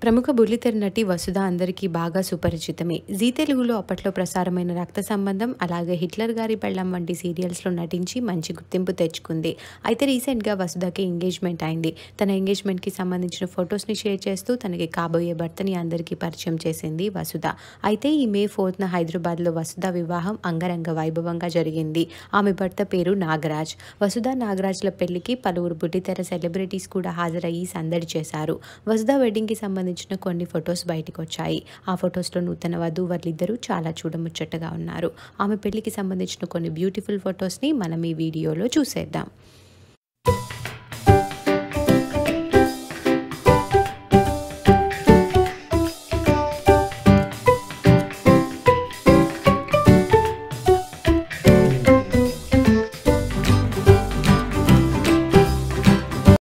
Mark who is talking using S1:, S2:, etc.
S1: ప్రముఖ బుల్లితెర నటి వసుధ అందరికీ బాగా సుపరిచితమే జీ తెలుగులో అప్పట్లో ప్రసారమైన రక్త సంబంధం అలాగే హిట్లర్ గారి పెళ్ళం వంటి సీరియల్స్లో నటించి మంచి గుర్తింపు తెచ్చుకుంది అయితే రీసెంట్గా వసుధకి ఎంగేజ్మెంట్ అయింది తన ఎంగేజ్మెంట్కి సంబంధించిన ఫొటోస్ని షేర్ చేస్తూ తనకి కాబోయే భర్తని అందరికీ పరిచయం చేసింది వసుధ అయితే ఈ మే ఫోర్త్న హైదరాబాద్లో వసుధ వివాహం అంగరంగ వైభవంగా జరిగింది ఆమె భర్త పేరు నాగరాజ్ వసుధ నాగరాజ్ల పెళ్లికి పలువురు బుల్లితెర సెలబ్రిటీస్ కూడా హాజరయ్యి సందడి చేశారు వసుధ వెడ్డింగ్కి సంబంధించిన కొన్ని ఫొటోస్ బయటకు వచ్చాయి ఆ ఫొటోస్లో నూతన వధూవరులిద్దరూ చాలా చూడముచ్చటగా ఉన్నారు ఆమె పెళ్లికి సంబంధించిన కొన్ని బ్యూటిఫుల్ ఫొటోస్ని మనం ఈ వీడియోలో చూసేద్దాం